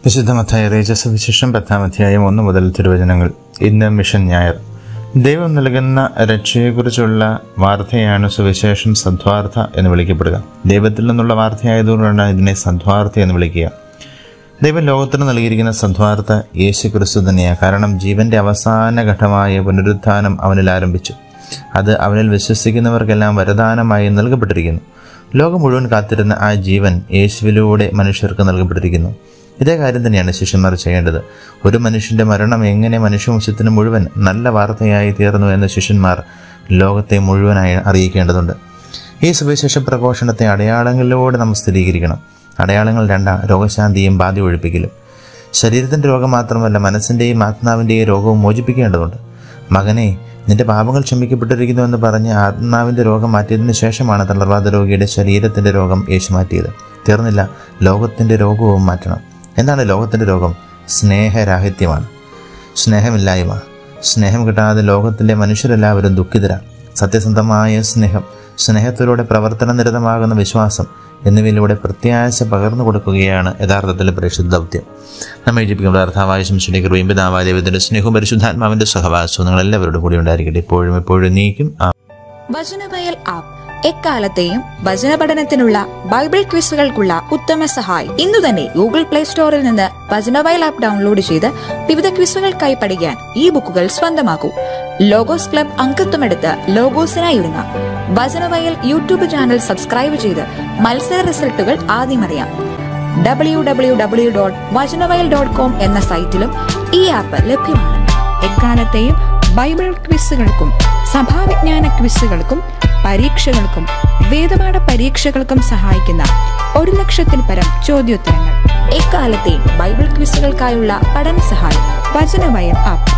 വിശുദ്ധ മത്തായ റേജ സുവിശേഷം പത്താം അധ്യായം ഒന്ന് മുതൽ തിരുവചനങ്ങൾ ഇന്ന് മിഷൻ ഞായർ ദൈവം നൽകുന്ന രക്ഷയെക്കുറിച്ചുള്ള വാർത്തയാണ് സുവിശേഷം സദ്വാർത്ത എന്ന് വിളിക്കപ്പെടുക ദൈവത്തിൽ നിന്നുള്ള വാർത്തയായതുകൊണ്ടാണ് ഇതിനെ സദ്വാർത്ത എന്ന് വിളിക്കുക ദൈവം ലോകത്തിന് നൽകിയിരിക്കുന്ന സദ്വാർത്ത യേശു ക്രിസ്തു തന്നെയാണ് കാരണം ജീവന്റെ അവസാന ഘട്ടമായ പുനരുത്ഥാനം അവനിൽ ആരംഭിച്ചു അത് അവനിൽ വിശ്വസിക്കുന്നവർക്കെല്ലാം വരദാനമായി നൽകപ്പെട്ടിരിക്കുന്നു ലോകം മുഴുവൻ കാത്തിരുന്ന ആ ജീവൻ യേശുവിലൂടെ മനുഷ്യർക്ക് നൽകപ്പെട്ടിരിക്കുന്നു ഇതേ കാര്യം തന്നെയാണ് ശിഷ്യന്മാർ ചെയ്യേണ്ടത് ഒരു മനുഷ്യന്റെ മരണം എങ്ങനെ മനുഷ്യവംശത്തിന് മുഴുവൻ നല്ല വാർത്തയായി തീർന്നു എന്ന് ശിഷ്യന്മാർ ലോകത്തെ മുഴുവനായി അറിയിക്കേണ്ടതുണ്ട് ഈ സുവിശേഷ പ്രഘോഷണത്തെ അടയാളങ്ങളിലൂടെ നമ്മൾ സ്ഥിരീകരിക്കണം അടയാളങ്ങൾ രണ്ടാ രോഗശാന്തിയും ബാധ ഒഴിപ്പിക്കലും ശരീരത്തിൻ്റെ രോഗം മാത്രമല്ല മനസ്സിൻ്റെയും ആത്മാവിൻ്റെയും രോഗവും മോചിപ്പിക്കേണ്ടതുണ്ട് മകനെ നിന്റെ പാപങ്ങൾ ക്ഷമിക്കപ്പെട്ടിരിക്കുന്നു എന്ന് പറഞ്ഞ് ആത്മാവിൻ്റെ രോഗം മാറ്റിയതിന് ശേഷമാണ് തളർവാദ രോഗിയുടെ ശരീരത്തിൻ്റെ രോഗം യേശു മാറ്റിയത് തീർന്നില്ല ലോകത്തിൻ്റെ രോഗവും മാറ്റണം എന്താണ് ലോകത്തിൻ്റെ രോഗം സ്നേഹരാഹിത്യമാണ് സ്നേഹമില്ലായ്മ സ്നേഹം കിട്ടാതെ ലോകത്തിലെ മനുഷ്യരെല്ലാവരും ദുഃഖിതരാണ് സത്യസന്ധമായ സ്നേഹം സ്നേഹത്തിലൂടെ പ്രവർത്തന നിരതമാകുന്ന വിശ്വാസം എന്നിവയിലൂടെ പ്രത്യാശ പകർന്നു കൊടുക്കുകയാണ് യഥാർത്ഥത്തിൽ പരിശുദ്ധ ദൗത്യം നമ്മെ ജപിക്കുന്ന അർത്ഥാവായ ശംശിയുടെ കൃപയും പിതാവായ ദൈവത്തിന്റെ സ്നേഹവും പരിശുദ്ധാത്മാവിന്റെ സഹവാസവും നിങ്ങൾ എല്ലാവരോടും കൂടി ഉണ്ടായിരിക്കട്ടെ ഇപ്പോഴും എപ്പോഴും നീക്കും ആ വചനവയൽ ആപ്പ് എക്കാലത്തെയും വചന പഠനത്തിനുള്ള ബൈബിൾ ക്വിസുകൾക്കുള്ള ഉത്തമ സഹായി ഇന്നു തന്നെ ഗൂഗിൾ പ്ലേ സ്റ്റോറിൽ നിന്ന് വചനവയൽ ആപ്പ് ഡൗൺലോഡ് ചെയ്ത് വിവിധ ക്വിസുകൾക്കായി പഠിക്കാൻ ഈ ബുക്കുകൾ സ്വന്തമാക്കൂ ലോഗോസ് ക്ലബ് അംഗത്വമെടുത്ത് ലോഗോസിനായി ഒരുങ്ങാം വചനവയൽ യൂട്യൂബ് ചാനൽ സബ്സ്ക്രൈബ് ചെയ്ത് മത്സര റിസൾട്ടുകൾ ആദ്യം അറിയാം W W W dot Vachanavayal dot com എന്ന സൈറ്റിലും ഈ ആപ്പ് ലഭ്യമാണ് എക്കാലത്തെയും ബൈബിൾ ക്വിസുകൾക്കും സഭാവിജ്ഞാന ക്വിസുകൾക്കും പരീക്ഷകൾക്കും വേദപാഠ പരീക്ഷകൾക്കും സഹായിക്കുന്ന ഒരു ലക്ഷത്തിൽ പരം ചോദ്യോത്തരങ്ങൾ എക്കാലത്തെയും ബൈബിൾ ക്വിസുകൾക്കായുള്ള പഠന സഹായം വചനവയൽ ആപ്പ്